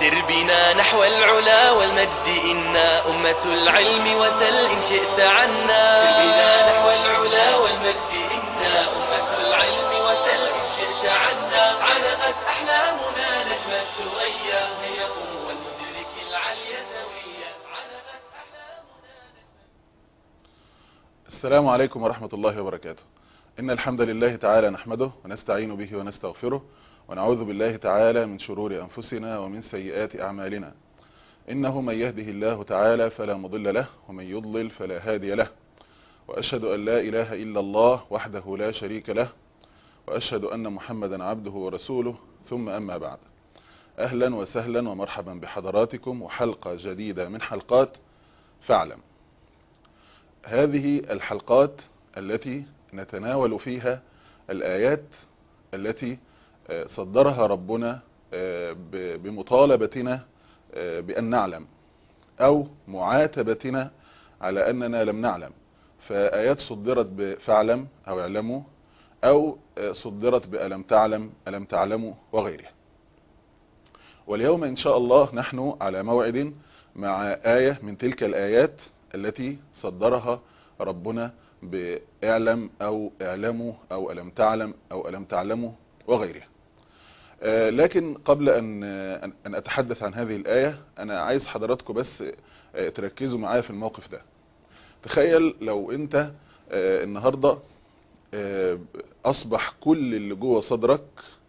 سر بنا نحو العلا والمجد إنا أمة العلم وسل إن شئت عنا سر بنا نحو العلا والمجد إنا أمة العلم وسل إن شئت عنا علقت أحلامنا نجم الثريا هي قوة المدرك العلي سويا علقت أحلامنا السلام عليكم ورحمة الله وبركاته إن الحمد لله تعالى نحمده ونستعين به ونستغفره ونعوذ بالله تعالى من شرور أنفسنا ومن سيئات أعمالنا إنه من يهده الله تعالى فلا مضل له ومن يضلل فلا هادي له وأشهد أن لا إله إلا الله وحده لا شريك له وأشهد أن محمدا عبده ورسوله ثم أما بعد أهلا وسهلا ومرحبا بحضراتكم وحلقة جديدة من حلقات فاعلم هذه الحلقات التي نتناول فيها الآيات التي صدرها ربنا بمطالبتنا بأن نعلم أو معاتبتنا على أننا لم نعلم فآيات صدرت بفعلم أو اعلموا أو صدرت بألم تعلم ألم تعلموا وغيرها واليوم إن شاء الله نحن على موعد مع آية من تلك الآيات التي صدرها ربنا بإعلم أو اعلموا أو ألم تعلم أو ألم تعلموا وغيرها لكن قبل أن أن أتحدث عن هذه الآية أنا عايز حضراتكم بس تركزوا معايا في الموقف ده تخيل لو أنت النهاردة أصبح كل اللي جوه صدرك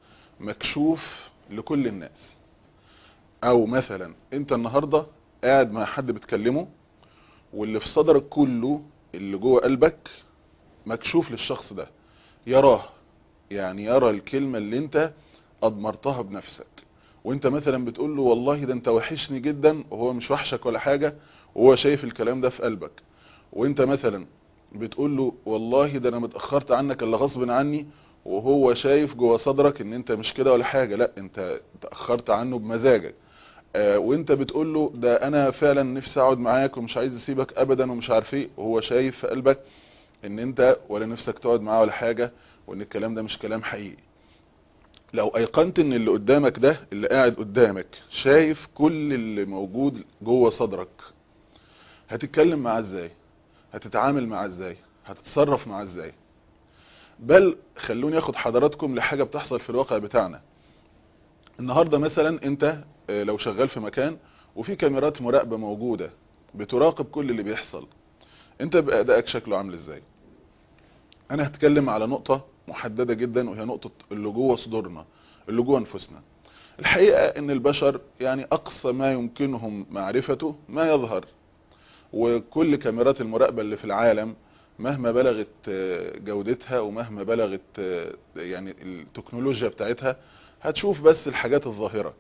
مكشوف لكل الناس أو مثلا أنت النهاردة قاعد مع حد بتكلمه واللي في صدرك كله اللي جوه قلبك مكشوف للشخص ده يراه يعني يرى الكلمة اللي انت اضمرتها بنفسك وانت مثلا بتقول له والله ده انت وحشني جدا وهو مش وحشك ولا حاجة وهو شايف الكلام ده في قلبك وانت مثلا بتقول له والله ده انا متأخرت عنك الا غصب عني وهو شايف جوه صدرك ان انت مش كده ولا حاجة لا انت تأخرت عنه بمزاجك آه وانت بتقول له ده انا فعلا نفسي اقعد معاك ومش عايز اسيبك ابدا ومش عارف ايه وهو شايف في قلبك ان انت ولا نفسك تقعد معاه ولا حاجة وان الكلام ده مش كلام حقيقي لو ايقنت ان اللي قدامك ده اللي قاعد قدامك شايف كل اللي موجود جوه صدرك هتتكلم معاه ازاي هتتعامل معاه ازاي هتتصرف معاه ازاي بل خلوني اخد حضراتكم لحاجة بتحصل في الواقع بتاعنا النهاردة مثلا انت لو شغال في مكان وفي كاميرات مراقبة موجودة بتراقب كل اللي بيحصل انت بأدائك شكله عامل ازاي انا هتكلم على نقطة محددة جدا وهي نقطة اللي جوه صدورنا اللي جوه انفسنا الحقيقة ان البشر يعني اقصى ما يمكنهم معرفته ما يظهر وكل كاميرات المراقبة اللي في العالم مهما بلغت جودتها ومهما بلغت يعني التكنولوجيا بتاعتها هتشوف بس الحاجات الظاهرة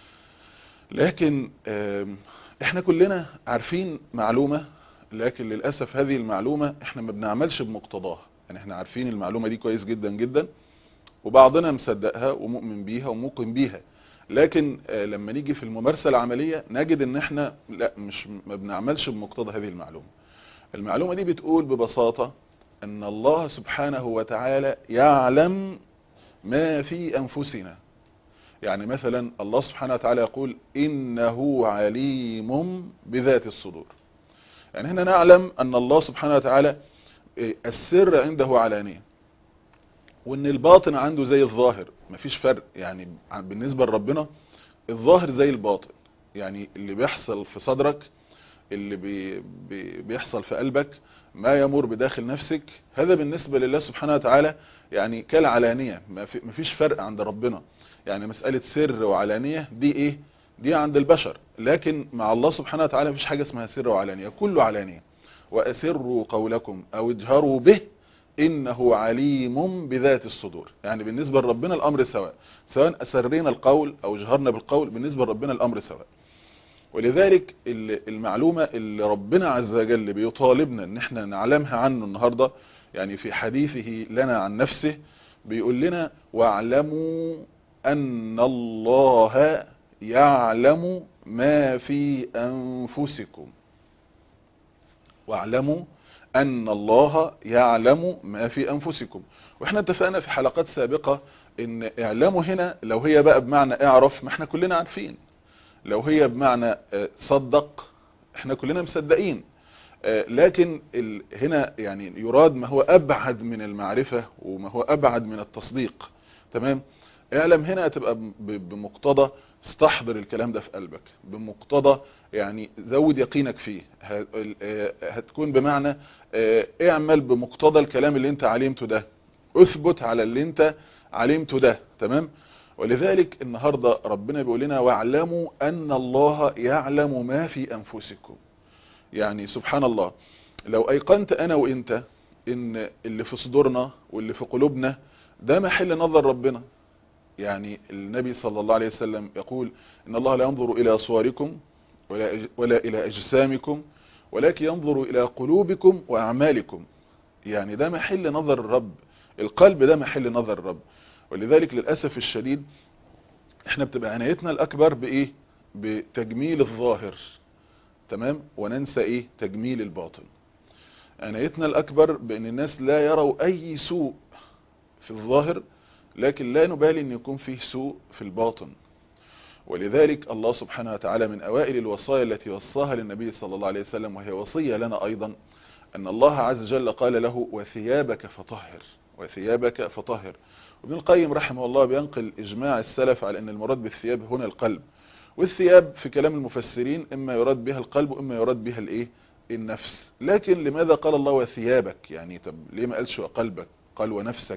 لكن احنا كلنا عارفين معلومة لكن للأسف هذه المعلومة احنا ما بنعملش بمقتضاها يعني احنا عارفين المعلومة دي كويس جدا جدا وبعضنا مصدقها ومؤمن بيها وموقن بيها لكن لما نيجي في الممارسة العملية نجد ان احنا لا مش ما بنعملش بمقتضى هذه المعلومة المعلومة دي بتقول ببساطة ان الله سبحانه وتعالى يعلم ما في انفسنا يعني مثلا الله سبحانه وتعالى يقول انه عليم بذات الصدور يعني هنا نعلم ان الله سبحانه وتعالى السر عنده علانية وان الباطن عنده زي الظاهر مفيش فرق يعني بالنسبة لربنا الظاهر زي الباطن يعني اللي بيحصل في صدرك اللي بي بي بيحصل في قلبك ما يمر بداخل نفسك هذا بالنسبة لله سبحانه وتعالى يعني كالعلانية مفيش فرق عند ربنا يعني مسألة سر وعلانية دي ايه دي عند البشر لكن مع الله سبحانه وتعالى مفيش حاجة اسمها سر وعلانية كله علانية وأسروا قولكم أو اجهروا به إنه عليم بذات الصدور يعني بالنسبة لربنا الأمر سواء سواء أسرينا القول أو جهرنا بالقول بالنسبة لربنا الأمر سواء ولذلك المعلومة اللي ربنا عز وجل بيطالبنا ان احنا نعلمها عنه النهاردة يعني في حديثه لنا عن نفسه بيقول لنا واعلموا أن الله يعلم ما في أنفسكم واعلموا أن الله يعلم ما في أنفسكم واحنا اتفقنا في حلقات سابقة ان اعلموا هنا لو هي بقى بمعنى اعرف ما احنا كلنا عارفين لو هي بمعنى صدق احنا كلنا مصدقين لكن ال... هنا يعني يراد ما هو ابعد من المعرفة وما هو ابعد من التصديق تمام اعلم هنا هتبقى بمقتضى استحضر الكلام ده في قلبك بمقتضى يعني زود يقينك فيه هتكون بمعنى اعمل بمقتضى الكلام اللي انت علمته ده اثبت على اللي انت علمته ده تمام ولذلك النهاردة ربنا بيقول لنا واعلموا ان الله يعلم ما في انفسكم يعني سبحان الله لو ايقنت انا وانت ان اللي في صدورنا واللي في قلوبنا ده محل نظر ربنا يعني النبي صلى الله عليه وسلم يقول ان الله لا ينظر الى صوركم ولا, ولا الى اجسامكم ولكن ينظر الى قلوبكم واعمالكم يعني ده محل نظر الرب القلب ده محل نظر الرب ولذلك للأسف الشديد احنا بتبقى عنايتنا الاكبر بايه بتجميل الظاهر تمام وننسى ايه تجميل الباطن عنايتنا الاكبر بان الناس لا يروا اي سوء في الظاهر لكن لا نبالي ان يكون فيه سوء في الباطن ولذلك الله سبحانه وتعالى من اوائل الوصايا التي وصاها للنبي صلى الله عليه وسلم وهي وصية لنا ايضا ان الله عز وجل قال له وثيابك فطهر وثيابك فطهر وابن القيم رحمه الله بينقل اجماع السلف على ان المراد بالثياب هنا القلب والثياب في كلام المفسرين اما يراد بها القلب واما يراد بها الايه النفس لكن لماذا قال الله وثيابك يعني طب ليه ما قالش وقلبك قال ونفسك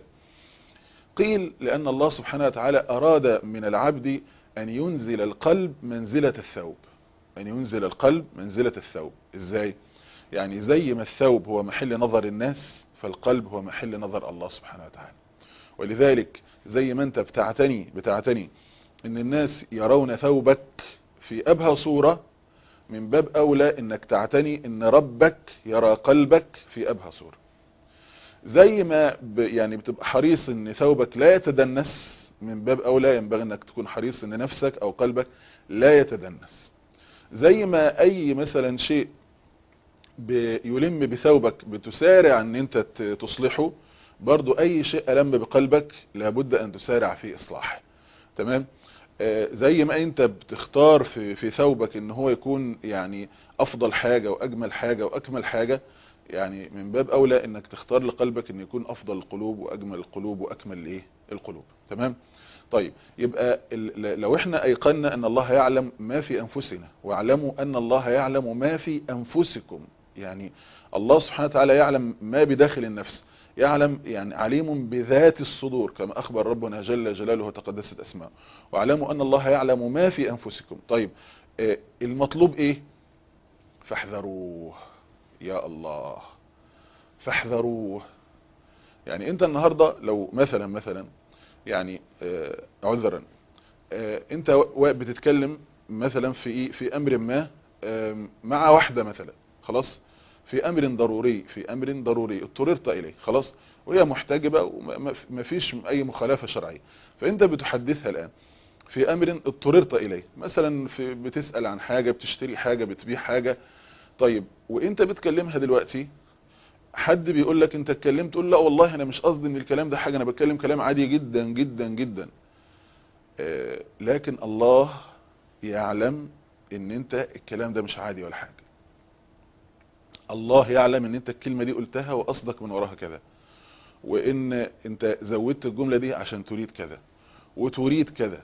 قيل لان الله سبحانه وتعالى اراد من العبد ان ينزل القلب منزلة الثوب ان ينزل القلب منزلة الثوب ازاي يعني زي ما الثوب هو محل نظر الناس فالقلب هو محل نظر الله سبحانه وتعالى ولذلك زي ما انت بتعتني بتعتني ان الناس يرون ثوبك في ابهى صورة من باب اولى انك تعتني ان ربك يرى قلبك في ابهى صورة زي ما ب يعني بتبقى حريص ان ثوبك لا يتدنس من باب اولى ينبغي انك تكون حريص ان نفسك او قلبك لا يتدنس زي ما اي مثلا شيء يلم بثوبك بتسارع ان انت تصلحه برضو اي شيء ألم بقلبك لابد ان تسارع في اصلاحه تمام آه زي ما انت بتختار في, في ثوبك ان هو يكون يعني افضل حاجة واجمل حاجة واكمل حاجة يعني من باب اولى انك تختار لقلبك ان يكون افضل القلوب واجمل القلوب واكمل الايه القلوب تمام طيب يبقى لو احنا ايقنا ان الله يعلم ما في انفسنا واعلموا ان الله يعلم ما في انفسكم يعني الله سبحانه وتعالى يعلم ما بداخل النفس يعلم يعني عليم بذات الصدور كما أخبر ربنا جل جلاله وتقدست أسماء واعلموا أن الله يعلم ما في أنفسكم طيب المطلوب إيه فاحذروه يا الله فاحذروه يعني أنت النهاردة لو مثلا مثلا يعني عذرا أنت بتتكلم مثلا في إيه في أمر ما مع واحدة مثلا خلاص في امر ضروري في امر ضروري اضطررت اليه خلاص وهي محتجبة وما فيش اي مخالفة شرعية فانت بتحدثها الان في امر اضطررت اليه مثلا في بتسأل عن حاجة بتشتري حاجة بتبيع حاجة طيب وانت بتكلمها دلوقتي حد بيقول لك انت اتكلمت تقول لا والله انا مش قصدي ان الكلام ده حاجة انا بتكلم كلام عادي جدا جدا جدا آه لكن الله يعلم ان انت الكلام ده مش عادي ولا حاجة الله يعلم ان انت الكلمة دي قلتها وقصدك من وراها كذا وان انت زودت الجملة دي عشان تريد كذا وتريد كذا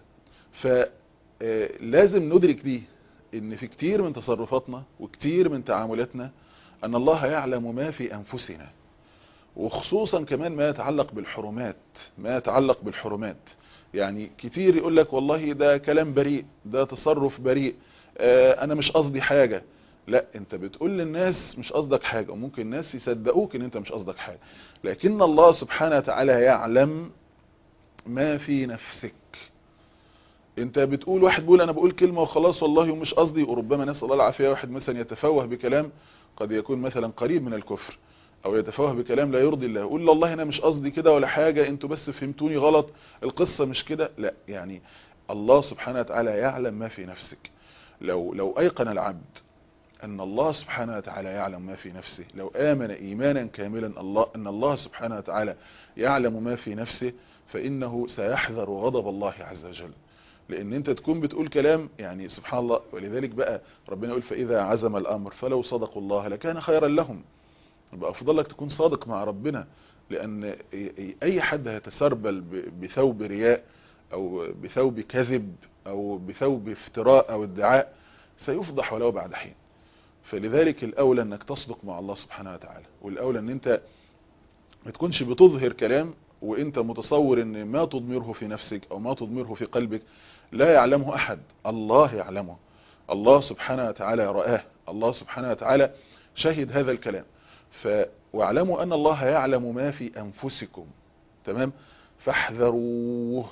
فلازم ندرك دي ان في كتير من تصرفاتنا وكتير من تعاملاتنا ان الله يعلم ما في انفسنا وخصوصا كمان ما يتعلق بالحرمات ما يتعلق بالحرمات يعني كتير يقول لك والله ده كلام بريء ده تصرف بريء انا مش قصدي حاجة لا انت بتقول للناس مش قصدك حاجة وممكن الناس يصدقوك ان انت مش قصدك حاجة لكن الله سبحانه وتعالى يعلم ما في نفسك انت بتقول واحد بيقول انا بقول كلمة وخلاص والله ومش قصدي وربما نسأل الله العافية واحد مثلا يتفوه بكلام قد يكون مثلا قريب من الكفر او يتفوه بكلام لا يرضي الله يقول والله انا مش قصدي كده ولا حاجة انتوا بس فهمتوني غلط القصة مش كده لا يعني الله سبحانه وتعالى يعلم ما في نفسك لو لو ايقن العبد ان الله سبحانه وتعالى يعلم ما في نفسه لو امن ايمانا كاملا الله ان الله سبحانه وتعالى يعلم ما في نفسه فانه سيحذر غضب الله عز وجل لان انت تكون بتقول كلام يعني سبحان الله ولذلك بقى ربنا يقول فاذا عزم الامر فلو صدقوا الله لكان خيرا لهم يبقى افضل لك تكون صادق مع ربنا لان اي حد هيتسربل بثوب رياء او بثوب كذب او بثوب افتراء او ادعاء سيفضح ولو بعد حين فلذلك الاولى انك تصدق مع الله سبحانه وتعالى والاولى ان انت ما تكونش بتظهر كلام وانت متصور ان ما تضمره في نفسك او ما تضمره في قلبك لا يعلمه احد الله يعلمه الله سبحانه وتعالى رآه الله سبحانه وتعالى شهد هذا الكلام ف واعلموا ان الله يعلم ما في انفسكم تمام فاحذروه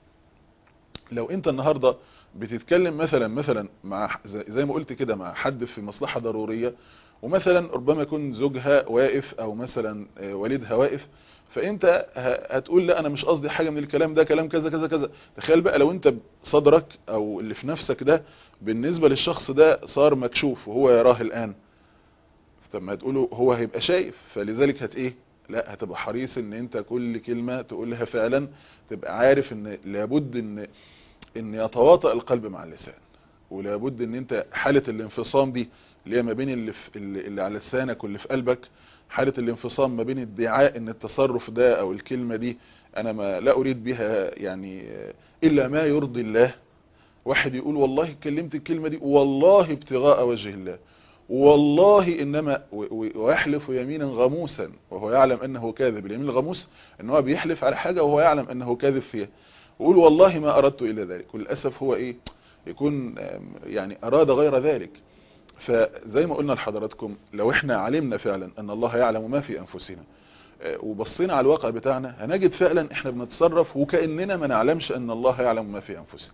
لو انت النهاردة بتتكلم مثلا مثلا مع زي ما قلت كده مع حد في مصلحة ضرورية ومثلا ربما يكون زوجها واقف او مثلا والدها واقف فانت هتقول لا انا مش قصدي حاجة من الكلام ده كلام كذا كذا كذا تخيل بقى لو انت صدرك او اللي في نفسك ده بالنسبة للشخص ده صار مكشوف وهو يراه الان طب ما تقوله هو هيبقى شايف فلذلك هت ايه لا هتبقى حريص ان انت كل كلمة تقولها فعلا تبقى عارف ان لابد ان ان يتواطأ القلب مع اللسان ولابد ان انت حالة الانفصام دي اللي هي ما بين اللي, في اللي على لسانك واللي في قلبك حالة الانفصام ما بين ادعاء ان التصرف ده او الكلمة دي انا ما لا اريد بها يعني الا ما يرضي الله واحد يقول والله اتكلمت الكلمة دي والله ابتغاء وجه الله والله انما ويحلف يمينا غموسا وهو يعلم انه كاذب اليمين الغموس ان هو بيحلف على حاجة وهو يعلم انه كاذب فيها ويقول والله ما اردت الى ذلك وللاسف هو ايه يكون يعني اراد غير ذلك فزي ما قلنا لحضراتكم لو احنا علمنا فعلا ان الله يعلم ما في انفسنا وبصينا على الواقع بتاعنا هنجد فعلا احنا بنتصرف وكأننا ما نعلمش ان الله يعلم ما في انفسنا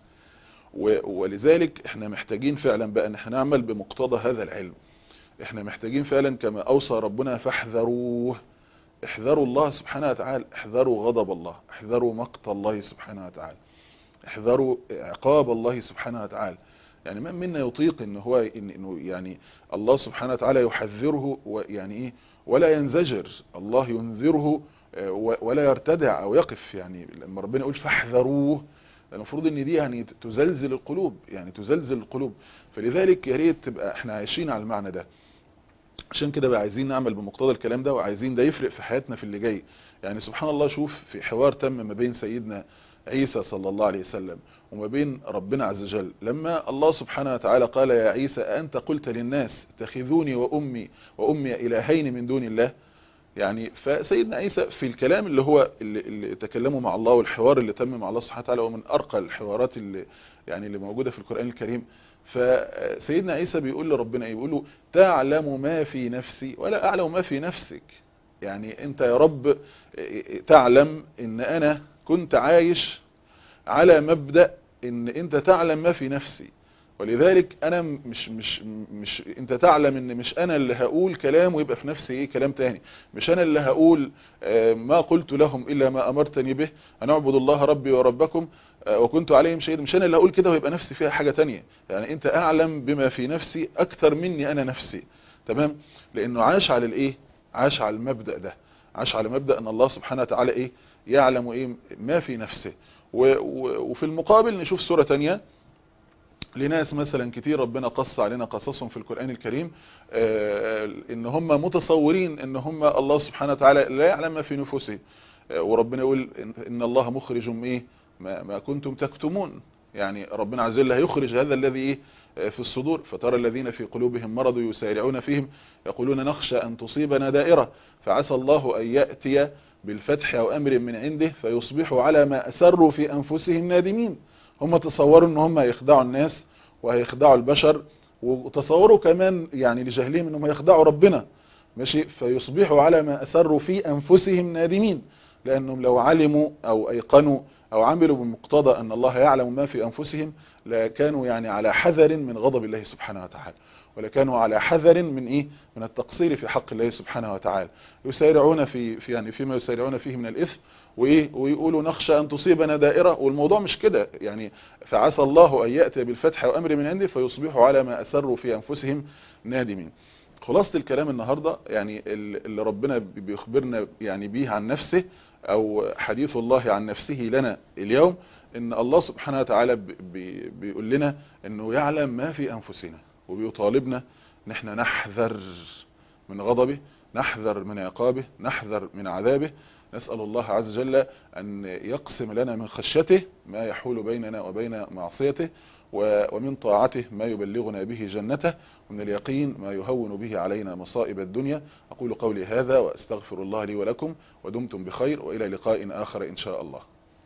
ولذلك احنا محتاجين فعلا بقى ان احنا نعمل بمقتضى هذا العلم احنا محتاجين فعلا كما اوصى ربنا فاحذروه احذروا الله سبحانه وتعالى احذروا غضب الله احذروا مقت الله سبحانه وتعالى احذروا عقاب الله سبحانه وتعالى يعني من منا يطيق ان هو انه يعني الله سبحانه وتعالى يحذره ويعني ايه ولا ينزجر الله ينذره ولا يرتدع او يقف يعني لما ربنا يقول فاحذروه المفروض ان دي يعني تزلزل القلوب يعني تزلزل القلوب فلذلك يا ريت تبقى احنا عايشين على المعنى ده عشان كده بقى عايزين نعمل بمقتضى الكلام ده وعايزين ده يفرق في حياتنا في اللي جاي يعني سبحان الله شوف في حوار تم ما بين سيدنا عيسى صلى الله عليه وسلم وما بين ربنا عز وجل لما الله سبحانه وتعالى قال يا عيسى أنت قلت للناس اتخذوني وأمي وأمي إلهين من دون الله يعني فسيدنا عيسى في الكلام اللي هو اللي, اللي تكلموا مع الله والحوار اللي تم مع الله سبحانه وتعالى ومن أرقى الحوارات اللي يعني اللي موجودة في القرآن الكريم فسيدنا عيسى بيقول لربنا ايه بيقول له تعلم ما في نفسي ولا أعلم ما في نفسك يعني انت يا رب تعلم ان انا كنت عايش على مبدأ ان انت تعلم ما في نفسي ولذلك انا مش مش مش انت تعلم ان مش انا اللي هقول كلام ويبقى في نفسي ايه كلام تاني مش انا اللي هقول ما قلت لهم الا ما امرتني به ان اعبدوا الله ربي وربكم وكنت عليهم شهيد مش انا اللي هقول كده ويبقى نفسي فيها حاجة تانية يعني انت اعلم بما في نفسي اكثر مني انا نفسي تمام لانه عاش على الايه عاش على المبدأ ده عاش على مبدأ ان الله سبحانه وتعالى ايه يعلم ايه ما في نفسه وفي المقابل نشوف سورة تانية لناس مثلا كتير ربنا قص علينا قصصهم في القرآن الكريم ان هم متصورين ان هم الله سبحانه وتعالى لا يعلم ما في نفوسهم وربنا يقول ان الله مخرج ايه ما, ما كنتم تكتمون يعني ربنا عز وجل هيخرج هذا الذي ايه في الصدور فترى الذين في قلوبهم مرض يسارعون فيهم يقولون نخشى أن تصيبنا دائرة فعسى الله أن يأتي بالفتح أو أمر من عنده فيصبحوا على ما أسروا في أنفسهم نادمين هم تصوروا أن هم يخدعوا الناس وهيخدعوا البشر وتصوروا كمان يعني لجهلهم أنهم يخدعوا ربنا ماشي فيصبحوا على ما أسروا في أنفسهم نادمين لأنهم لو علموا أو أيقنوا أو عملوا بمقتضى أن الله يعلم ما في أنفسهم لكانوا يعني على حذر من غضب الله سبحانه وتعالى ولكانوا على حذر من ايه من التقصير في حق الله سبحانه وتعالى يسارعون في, في يعني فيما يسارعون فيه من الاثم وايه ويقولوا نخشى ان تصيبنا دائره والموضوع مش كده يعني فعسى الله ان ياتي بالفتح وامر من عنده فيصبحوا على ما اسروا في انفسهم نادمين خلاصه الكلام النهارده يعني اللي ربنا بيخبرنا يعني بيه عن نفسه او حديث الله عن نفسه لنا اليوم ان الله سبحانه وتعالى بي بيقول لنا انه يعلم ما في انفسنا وبيطالبنا ان احنا نحذر من غضبه نحذر من عقابه نحذر من عذابه نسأل الله عز وجل أن يقسم لنا من خشيته ما يحول بيننا وبين معصيته ومن طاعته ما يبلغنا به جنته ومن اليقين ما يهون به علينا مصائب الدنيا أقول قولي هذا وأستغفر الله لي ولكم ودمتم بخير وإلى لقاء آخر إن شاء الله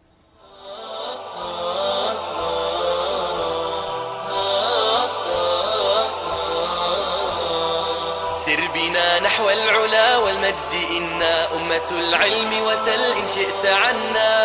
سر بنا نحو العلا والمجد إنا أمة العلم وسل إن شئت عنا